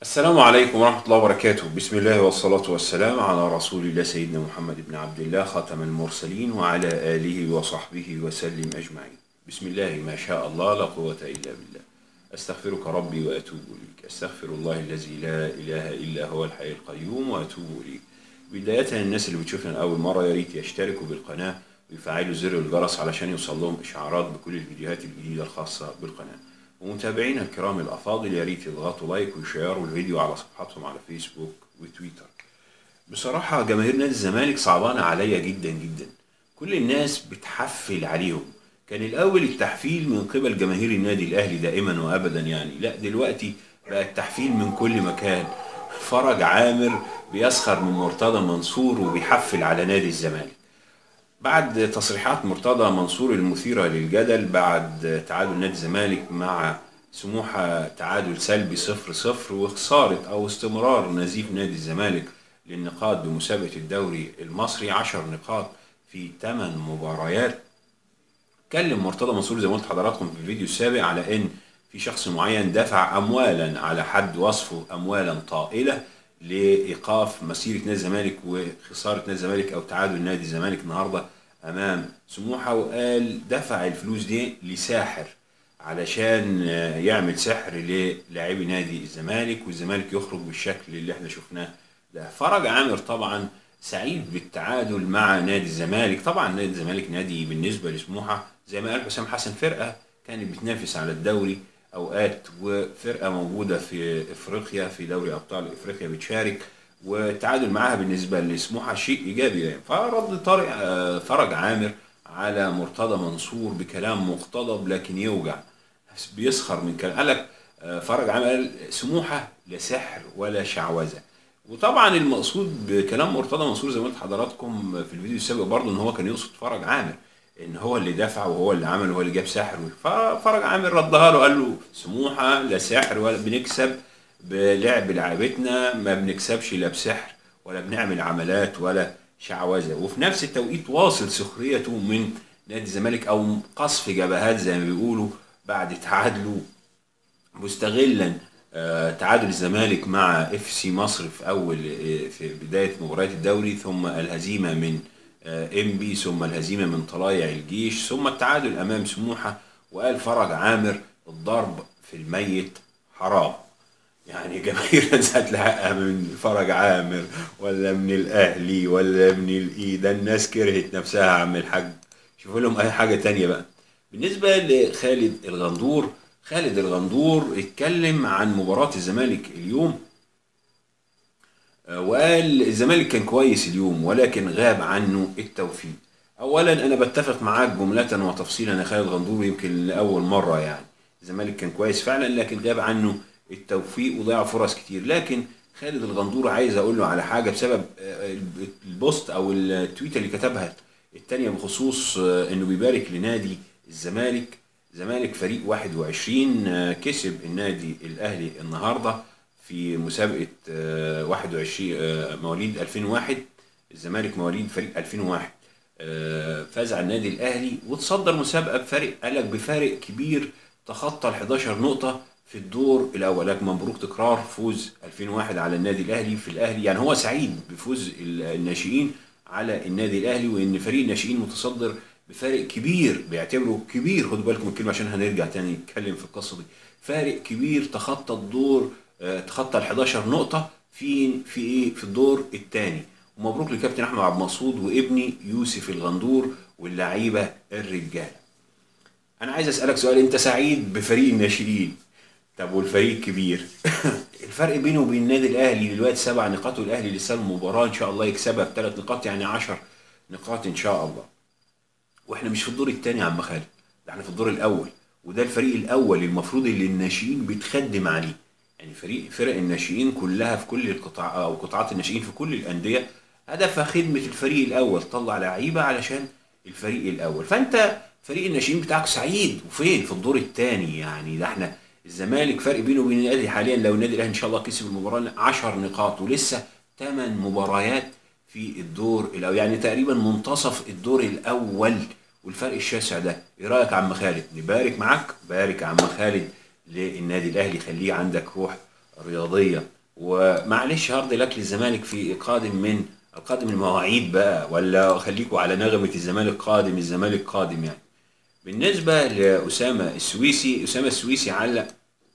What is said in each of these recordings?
السلام عليكم ورحمة الله وبركاته بسم الله والصلاة والسلام على رسول الله سيدنا محمد بن عبد الله خاتم المرسلين وعلى آله وصحبه وسلم أجمعين بسم الله ما شاء الله لا قوة إلا بالله أستغفرك ربي وأتوب إليك أستغفر الله الذي لا إله إلا هو الحي القيوم وأتوب إليه بداية الناس اللي بتشوفنا لأول مرة يا ريت يشتركوا بالقناة ويفعلوا زر الجرس علشان يوصل لهم إشعارات بكل الفيديوهات الجديدة الخاصة بالقناة ومتابعينا الكرام الأفاضل يا ريت يضغطوا لايك ويشيروا الفيديو على صفحاتهم على فيسبوك وتويتر بصراحة جماهير نادي الزمالك صعبانة عليا جدا جدا كل الناس بتحفل عليهم كان الأول التحفيل من قبل جماهير النادي الأهلي دائما وأبدا يعني لا دلوقتي بقى التحفيل من كل مكان فرج عامر بيسخر من مرتضى منصور وبيحفل على نادي الزمالك بعد تصريحات مرتضى منصور المثيرة للجدل بعد تعادل نادي الزمالك مع سموحة تعادل سلبي صفر صفر وخسارة أو استمرار نزيف نادي الزمالك للنقاط بمسابقة الدوري المصري عشر نقاط في 8 مباريات اتكلم مرتضى منصور زي ما قلت حضراتكم في الفيديو السابق على ان في شخص معين دفع اموالا على حد وصفه اموالا طائله لايقاف مسيره نادي الزمالك وخساره نادي الزمالك او تعادل نادي الزمالك النهارده امام سموحه وقال دفع الفلوس دي لساحر علشان يعمل سحر للاعبي نادي الزمالك والزمالك يخرج بالشكل اللي احنا شفناه ده فرج عامر طبعا سعيد بالتعادل مع نادي الزمالك طبعا نادي الزمالك نادي بالنسبه لسموحه زي ما قال حسام حسن فرقه كانت بتنافس على الدوري اوقات وفرقه موجوده في افريقيا في دوري ابطال افريقيا بتشارك والتعادل معاها بالنسبه لسموحه شيء ايجابي يعني فرد طارق فرج عامر على مرتضى منصور بكلام مقتضب لكن يوجع بيسخر من كلام قال لك فرج عامر قال سموحه لا سحر ولا شعوذه وطبعا المقصود بكلام مرتضى منصور زي ما قلت حضراتكم في الفيديو السابق برضه ان هو كان يقصد فرج عامر ان هو اللي دفع وهو اللي عمل وهو اللي جاب ساحر ففرج عامر ردها له قال له سموحه لا سحر ولا بنكسب بلعب لعبتنا ما بنكسبش لا بسحر ولا بنعمل عملات ولا شعوذه وفي نفس التوقيت واصل سخريته من نادي الزمالك او قصف جبهات زي ما بيقولوا بعد تعادله مستغلا تعادل الزمالك مع اف سي مصر في اول في بدايه مباريات الدوري ثم الهزيمه من ام بي ثم الهزيمه من طلايع الجيش ثم التعادل امام سموحه وقال فرج عامر الضرب في الميت حرام يعني جماهير نزلت لها من فرج عامر ولا من الاهلي ولا من الاي ده الناس كرهت نفسها يا عم الحاج شوفوا لهم اي حاجه تانية بقى بالنسبه لخالد الغندور خالد الغندور اتكلم عن مباراة الزمالك اليوم وقال الزمالك كان كويس اليوم ولكن غاب عنه التوفيق اولا انا بتفق معاك جملة وتفصيلا يا خالد غندور يمكن لاول مرة يعني الزمالك كان كويس فعلا لكن غاب عنه التوفيق وضيع فرص كتير لكن خالد الغندور عايز اقول له على حاجة بسبب البوست او التويته اللي كتبها التانية بخصوص انه بيبارك لنادي الزمالك زمالك فريق 21 كسب النادي الاهلي النهارده في مسابقه 21 مواليد 2001 الزمالك مواليد فريق 2001 فاز على النادي الاهلي وتصدر مسابقه بفارق قال لك بفارق كبير تخطى ال 11 نقطه في الدور الاول لكن مبروك تكرار فوز 2001 على النادي الاهلي في الاهلي يعني هو سعيد بفوز الناشئين على النادي الاهلي وان فريق الناشئين متصدر بفارق كبير بيعتبره كبير خدوا بالكم الكلمه عشان هنرجع تاني نتكلم في القصه دي فارق كبير تخطى الدور آه تخطى ال 11 نقطه في في ايه في الدور الثاني ومبروك لكابتن احمد عبد المقصود وابني يوسف الغندور واللعيبه الرجاله انا عايز اسالك سؤال انت سعيد بفريق الناشئين طب والفريق الكبير الفرق بينه وبين النادي الاهلي دلوقتي سبع نقاط والاهلي لسه المباراه ان شاء الله يكسبها بثلاث نقاط يعني 10 نقاط ان شاء الله واحنا مش في الدور الثاني يا عم خالد ده احنا في الدور الاول وده الفريق الاول المفروض اللي الناشئين بتخدم عليه يعني فريق فرق الناشئين كلها في كل القطاع او قطاعات الناشئين في كل الانديه هدفها خدمه الفريق الاول طلع لعيبه علشان الفريق الاول فانت فريق الناشئين بتاعك سعيد وفين في الدور الثاني يعني ده احنا الزمالك فرق بينه وبين الاهلي حاليا لو النادي الاهلي ان شاء الله كسب المباراه 10 نقاط ولسه 8 مباريات في الدور الاول يعني تقريبا منتصف الدور الاول والفرق الشاسع ده ايه رايك يا عم خالد نبارك معاك بارك يا عم خالد للنادي الاهلي خليه عندك روح رياضيه ومعلش هارد لك للزمالك في قادم من القادم المواعيد بقى ولا خليكوا على نغمة الزمالك قادم الزمالك قادم يعني بالنسبة لأسامة السويسي أسامة السويسي علق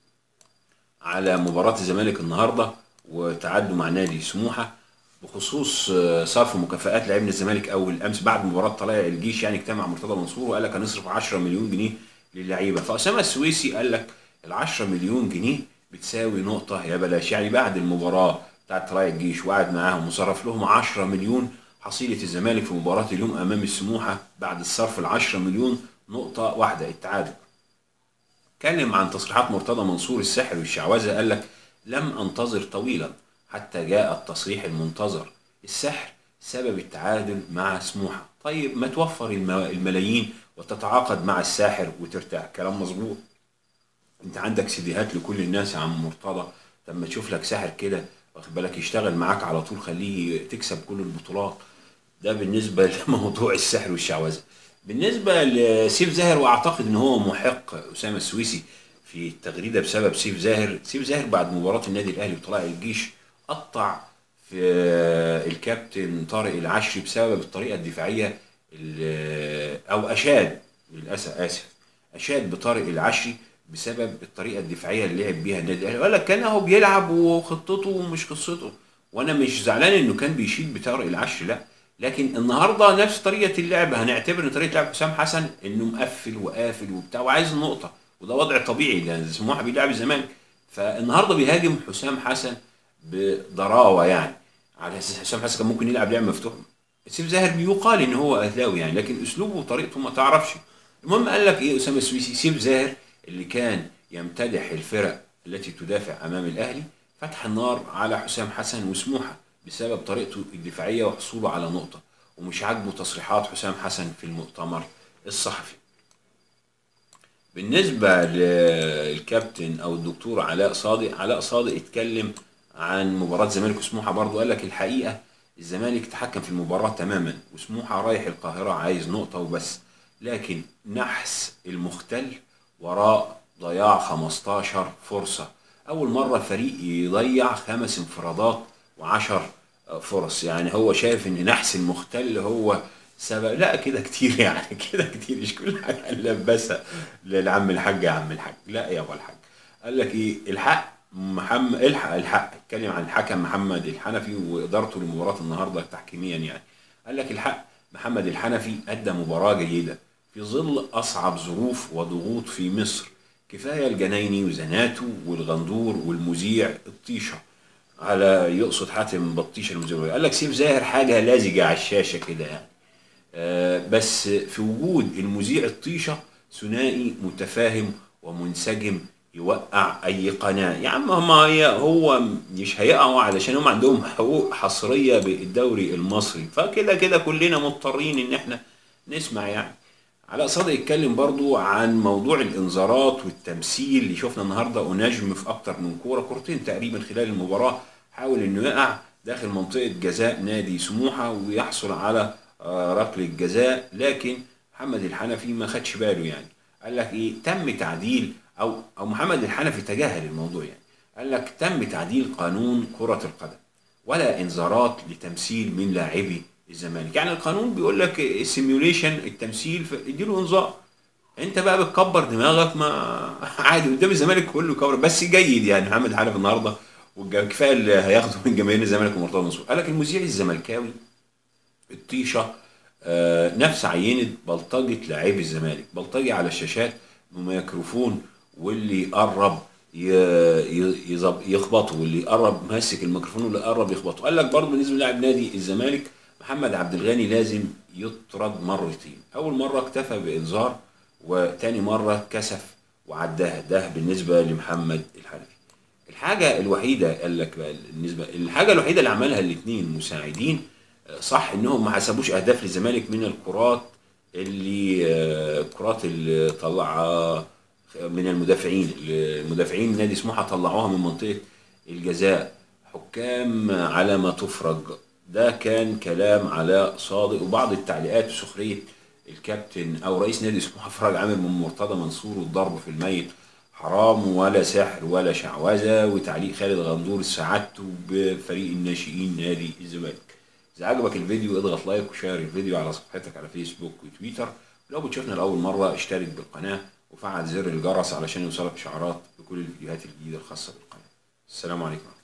على مباراة الزمالك النهاردة وتعادله مع نادي سموحة بخصوص آه، صرف مكافآت لاعبين الزمالك أول أمس بعد مباراة طلائع الجيش يعني اجتمع مرتضى منصور وقال لك هنصرف 10 مليون جنيه للعيبة فأسامة السويسي قال لك ال 10 مليون جنيه بتساوي نقطة يا بلاش يعني بعد المباراة بتاعت طلائع الجيش وقعد معاهم وصرف لهم 10 مليون حصيلة الزمالك في مباراة اليوم أمام السموحة بعد الصرف ال 10 مليون نقطة واحدة التعادل اتكلم عن تصريحات مرتضى منصور السحر والشعوذة قال لك لم أنتظر طويلا حتى جاء التصريح المنتظر السحر سبب التعادل مع سموحة طيب ما توفر الم- الملايين وتتعاقد مع الساحر وترتاح كلام مظبوط انت عندك سيديهات لكل الناس يا عم مرتضى لما تشوف لك ساحر كده واخد بالك يشتغل معاك على طول خليه تكسب كل البطولات ده بالنسبه لموضوع السحر والشعوذه بالنسبه لسيف زاهر واعتقد ان هو محق اسامه السويسي في التغريده بسبب سيف زاهر سيف زاهر بعد مباراه النادي الاهلي وطلائع الجيش قطع في الكابتن طارق العشري بسبب الطريقه الدفاعيه ال- او اشاد للاسف اسف اشاد بطارق العشري بسبب الطريقه الدفاعيه اللي لعب بيها النادي الاهلي وقال لك كان هو بيلعب وخطته مش قصته وانا مش زعلان انه كان بيشيد بطارق العشري لا لكن النهارده نفس طريقه اللعب هنعتبر ان طريقه لعب حسام حسن انه مقفل وقافل وبتاع وعايز النقطه وده وضع طبيعي لان سموحه بيلعب الزمالك فالنهارده بيهاجم حسام حسن بضراوه يعني على اساس حسام حسن كان ممكن يلعب لعب مفتوح سيف زاهر بيقال ان هو اهلاوي يعني لكن اسلوبه وطريقته ما تعرفش المهم قال لك ايه اسامه السويسي سيف زاهر اللي كان يمتدح الفرق التي تدافع امام الاهلي فتح النار على حسام حسن وسموحه بسبب طريقته الدفاعيه وحصوله على نقطه ومش عاجبه تصريحات حسام حسن في المؤتمر الصحفي بالنسبة للكابتن أو الدكتور علاء صادق علاء صادق اتكلم عن مباراة الزمالك وسموحة برضه قال لك الحقيقة الزمالك تحكم في المباراة تماما وسموحة رايح القاهرة عايز نقطة وبس لكن نحس المختل وراء ضياع 15 فرصة أول مرة فريق يضيع خمس انفرادات وعشر فرص يعني هو شايف ان نحس المختل هو سبب لا كده كتير يعني كده كتير مش كل حاجه نلبسها للعم الحاج يا عم الحاج لا يا ابو الحاج قال لك ايه الحق محمد الحق الحق اتكلم عن الحكم محمد الحنفي وادارته لمباراه النهارده تحكيميا يعني قال لك الحق محمد الحنفي ادى مباراه جيده في ظل اصعب ظروف وضغوط في مصر كفايه الجنايني وزناتو والغندور والمذيع الطيشه على يقصد حاتم بطيشه المذيع قال لك سيف زاهر حاجه لازجه على الشاشه كده يعني آه، بس في وجود المذيع الطيشه ثنائي متفاهم ومنسجم يوقع اي قناه يا عم هم هي هو مش هيقعوا علشان هم عندهم حقوق حصريه بالدوري المصري فكده كده كلنا مضطرين ان احنا نسمع يعني علاء صادق اتكلم برضو عن موضوع الانذارات والتمثيل اللي شفنا النهارده ونجم في اكتر من كوره كورتين تقريبا خلال المباراه حاول انه يقع داخل منطقه جزاء نادي سموحه ويحصل على آه، ركله جزاء لكن محمد الحنفي ما خدش باله يعني قال لك ايه تم تعديل او او محمد الحنفي تجاهل الموضوع يعني قال لك تم تعديل قانون كره القدم ولا انذارات لتمثيل من لاعبي الزمالك يعني القانون بيقول لك السيميوليشن التمثيل ف- اديله انذار انت بقى بتكبر دماغك ما عادي قدام الزمالك كله كبر بس جيد يعني محمد حنفي النهارده والج- كفايه اللي هياخده من جماهير الزمالك ومرتضى منصور قال لك المذيع الزملكاوي الطيشه آه، نفس عينه بلطجه لاعبي الزمالك بلطجي على الشاشات بميكروفون واللي يقرب ي- ي- يظب- يخبطه واللي يقرب ماسك الميكروفون واللي يقرب يخبطه قال لك برضه بالنسبه للاعب نادي الزمالك محمد عبد الغني لازم يطرد مرتين اول مره اكتفى بانذار وتاني مره كسف وعداها ده بالنسبه لمحمد الحنفي الحاجه الوحيده قال لك بقى بالنسبه الحاجه الوحيده اللي عملها الاثنين مساعدين آه، صح انهم ما حسبوش اهداف للزمالك من الكرات اللي آه، الكرات اللي طلعها من المدافعين المدافعين نادي سموحه طلعوها من منطقه الجزاء حكام على ما تفرج ده كان كلام علاء صادق وبعض التعليقات وسخريه الكابتن او رئيس نادي سموحه فرج عامر من مرتضى منصور والضرب في الميت حرام ولا سحر ولا شعوذة وتعليق خالد غندور سعادته بفريق الناشئين نادي الزمالك إذا عجبك الفيديو اضغط لايك وشير الفيديو على صفحتك على فيسبوك وتويتر لو بتشوفنا لأول مرة اشترك بالقناة وفعل زر الجرس علشان يوصلك إشعارات بكل الفيديوهات الجديدة الخاصة بالقناة السلام عليكم